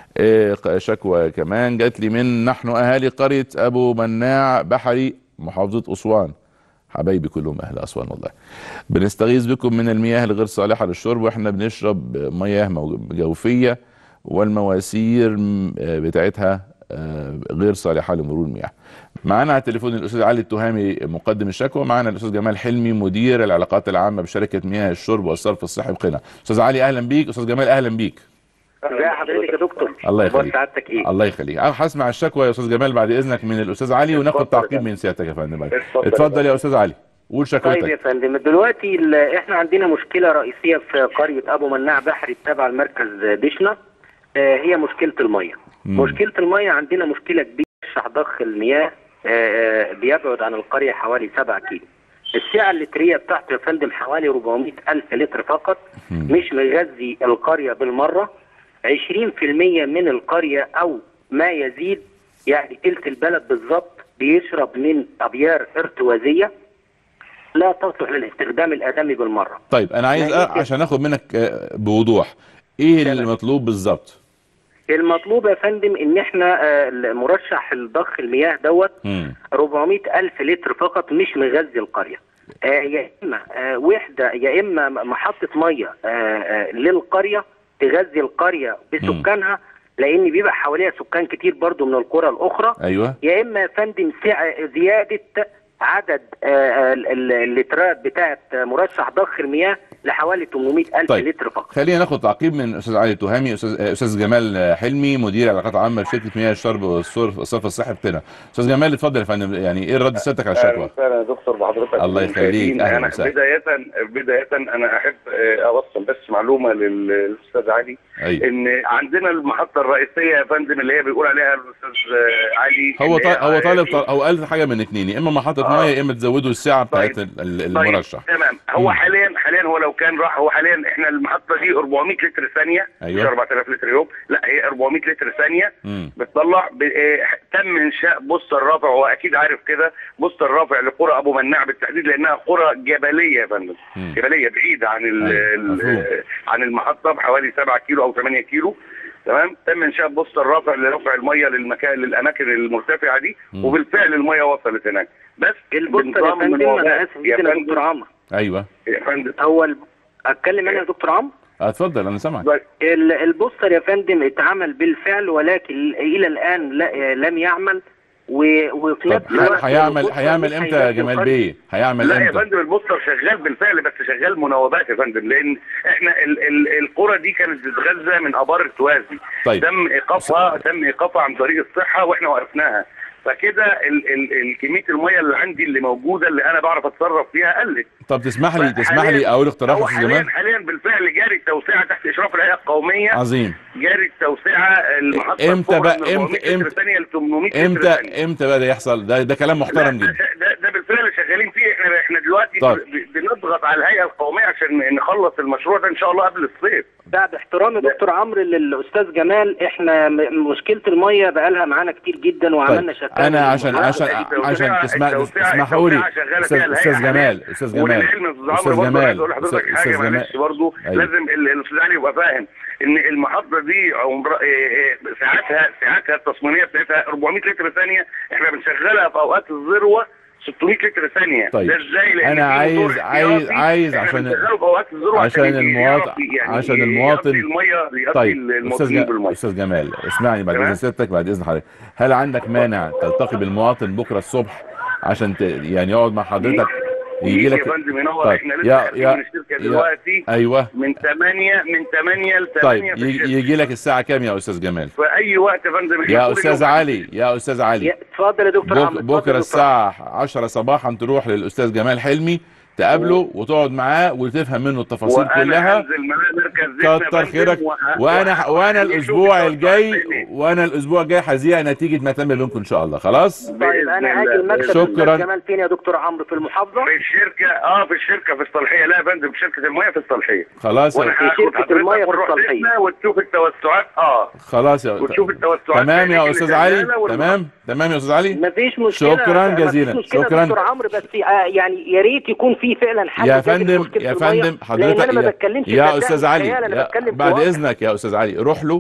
إيه، ق- شكوى كمان جات لي من نحن اهالي قريه ابو مناع بحري محافظه اسوان حبايبي كلهم اهل اسوان والله بنستغيث بكم من المياه الغير صالحه للشرب واحنا بنشرب مياه مو- جوفيه والمواسير م- آه، بتاعتها آه، غير صالحه لمرور المياه معانا على التليفون الاستاذ علي التهامي مقدم الشكوى معانا الاستاذ جمال حلمي مدير العلاقات العامه بشركه مياه الشرب والصرف الصحي بقنا استاذ علي اهلا بيك استاذ جمال اهلا بيك ازي حضرتك يا دكتور الله اخبار يخليك سعادتك ايه الله يخليك أه، هسمع الشكوى يا استاذ جمال بعد اذنك من الاستاذ علي وناخد اتفضل يا تعقيب فندم. من سيادتك يا فندم بعد. اتفضل يا اتفضل يا استاذ علي قول طيب يا شكوتك فندم دلوقتي ال- احنا عندنا مشكله رئيسيه في قريه ابو مناع بحري التابعه لمركز دشنا آه، هي مشكله الميه مم. مشكله الميه عندنا مشكله كبيره مرشح ضخ المياه آه، آه، بيبعد عن القريه حوالي 7 كيلو السعه اللتريه بتاعته يا فندم حوالي 400 الف لتر فقط مم. مش مغذي القريه بالمره 20% من القريه او ما يزيد يعني تلت البلد بالظبط بيشرب من ابيار ارتوازيه لا تصلح للاستخدام الادمي بالمره طيب انا عايز لا، أ- عشان اخد منك آه، بوضوح ايه تمام. المطلوب بالظبط المطلوب يا فندم ان احنا آه، مرشح الضخ المياه دوت مم. 400 الف لتر فقط مش مغذي القريه آه، يا اما آه، وحده يا اما محطه ميه آه، آه، للقريه تغذي القريه بسكانها لان بيبقى حواليها سكان كتير برضو من القرى الاخرى ايوه يا اما يا فندم سع- زياده عدد آه، آه، ال- ال- اللترات بتاعه مرشح ضخ المياه لحوالي 800 الف طيب. لتر فقط خلينا ناخد تعقيب من استاذ علي التهامي استاذ آه، استاذ جمال آه، حلمي مدير علاقات عامه في شركه مياه الشرب والصرف الصرف الصحي بقنا استاذ جمال اتفضل يا فندم يعني ايه رد سيادتك على اهلا الشكوى وسهلا يا دكتور بحضرتك الله يخليك، أهلا انا وسهلا. بدايه بدايه انا احب آه، اوصل بس معلومه لل- للاستاذ علي ايوه ان عندنا المحطه الرئيسيه يا فندم اللي هي بيقول عليها الاستاذ آه، علي هو اللي هي- طا- هو طالب طا- هو قال حاجه من اتنين يا اما محطه آه. ميه يا اما تزودوا السعه بتاعت طيب. ال- ال- طيب المرشح تمام هو مم. حاليا حاليا هو لو كان راح هو حاليا احنا المحطه دي 400 لتر ثانيه أيوة. مش 4000 لتر يوم لا هي 400 لتر ثانيه مم. بتطلع ب... آه، تم انشاء بوستر رافع هو اكيد عارف كده بوستر رافع لقرى ابو مناع بالتحديد لانها قرى جبليه يا فندم مم. جبليه بعيده عن ال... أيوة، ال... مفهوم. آه، عن المحطه بحوالي 7 كيلو او 8 كيلو تمام تم انشاء بوستر رافع لرفع الميه للمكان للاماكن المرتفعه دي مم. وبالفعل الميه وصلت هناك بس البوستر يا بنظام فندم المواضيع- انا اسف يا جدا يا فندم- دكتور عمرو ايوه يا فندم هو ال- اتكلم انا يا دكتور عمرو آه، اتفضل انا سامعك بس ال- البوستر يا فندم اتعمل بالفعل ولكن الى الان لا لم يعمل و- وفي طب نفس الوقت هيعمل البوستر هيعمل مش امتى يا هيغذي جمال القرية. بيه هيعمل لا يا امتى فندم البوستر شغال بالفعل بس شغال مناوبات يا فندم لان احنا ال ال القرى دي كانت بتتغذى من ابار التوازي طيب. تم ايقافها تم ايقافها عن طريق الصحه واحنا وقفناها فكده ال ال ال كميه الميه اللي عندي اللي موجوده اللي انا بعرف اتصرف فيها قلت طب تسمح لي تسمح حالياً- لي اقول اقتراح يا هو استاذ حاليا جمال حاليا بالفعل جاري التوسعه تحت اشراف الهيئه القوميه عظيم جاري التوسعه المحطه امتى الكبرى بقى- من 400 امتى- لتر ثانيه ل 800 لتر امتى ثانيه امتى بقى ده يحصل ده ده كلام محترم لا، جدا ده, ده بالفعل شغالين فيه احنا احنا دلوقتي طب. ب- بنضغط على الهيئه القوميه عشان نخلص المشروع ده ان شاء الله قبل الصيف بعد احترامي يا دكتور عمرو للاستاذ جمال احنا م- مشكله الميه بقالها معانا كتير جدا وعملنا طيب شكاوى انا عشان للمحافظة. عشان التوسعة- عشان تسمع التوسعة- تسمحوا لي التوسعة شغالة استاذ فيها الهيئة استاذ حاليا. جمال استاذ جمال وللعلم يا استاذ استاذ عمرو برضه عايز جمال اقول لحضرتك أستاذ- حاجه استاذ معلش جمال برضه أيوة. لازم ال- الاستاذ علي يبقى فاهم ان المحطه دي عمر إيه إيه ساعتها ساعتها التصميميه بتاعتها 400 لتر ثانيه احنا بنشغلها في اوقات الذروه 600 لتر ثانيه طيب. ده ازاي لان أنا في عايز- موتور عايز- احتياطي عايز إحنا عشان- بنشغله في اوقات الذروه عشان يعرف المواطن- يعني عشان يقضي المواطن- الميه يقضي طيب استاذ المواطنين ج- بالميه استاذ جمال اسمعني بعد تمام. اذن سيادتك بعد اذن حضرتك هل عندك مانع تلتقي بالمواطن بكره الصبح عشان ت... يعني يقعد مع حضرتك يجي لك يا فندم ينور طيب. احنا يا- لسه خارجين يا- من الشركه يا- دلوقتي ايوه من 8 من 8 ل 8 طيب في يجي, الشركة. يجي لك الساعه كام يا استاذ جمال في اي وقت يا فندم إحنا يا طول استاذ اليوم- علي يا استاذ علي يا- اتفضل يا دكتور بك عمرو اتفضل يا بكره دكتور الساعه 10 صباحا تروح للاستاذ جمال حلمي تقابله وتقعد معاه وتفهم منه التفاصيل وأنا كلها هنزل معاه مركز زيتنا يا كتر فندم خيرك وه- وانا وه- وانا وهنشوف الاسبوع التوسعات الجاي فين. وانا الاسبوع الجاي هذيع نتيجه ما تم بينكم ان شاء الله خلاص طيب بإذن انا هاجي الله. المكتب شكراً. الاستاذ جمال فين يا دكتور عمرو في المحافظه في الشركه اه في الشركه في الصالحيه لا يا فندم في شركه الميه في الصالحيه خلاص وانا في هاخد شركة حضرتك المية في ونروح الصالحية. زيتنا وتشوف التوسعات اه خلاص يا وتشوف التوسعات تمام فين يا اللي استاذ علي شغالة والم- تمام تمام يا استاذ علي مفيش مشكله شكراً مفيش جزيلاً. مشكلة شكراً. يا دكتور عمرو بس آه، يعني يا ريت يكون في فعلا حل يا جذري فندم لمشكلة يا المية، فندم لان حضرتك انا ما يا- بتكلمش يا صدقني استاذ علي خيال، انا يا- بتكلم في بعد واقع. اذنك يا استاذ علي روح له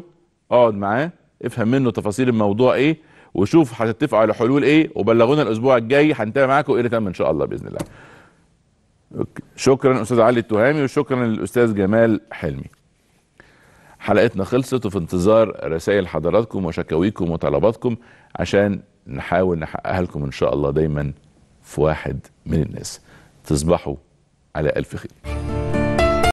اقعد معاه افهم منه تفاصيل الموضوع ايه وشوف هتتفقوا على حلول ايه وبلغونا الاسبوع الجاي هنتابع معاكم ايه اللي تم ان شاء الله باذن الله أوكي. شكرا استاذ علي التهامي وشكرا للاستاذ جمال حلمي حلقتنا خلصت وفي انتظار رسائل حضراتكم وشكاويكم وطلباتكم عشان نحاول نحققها لكم ان شاء الله دايما في واحد من الناس تصبحوا على الف خير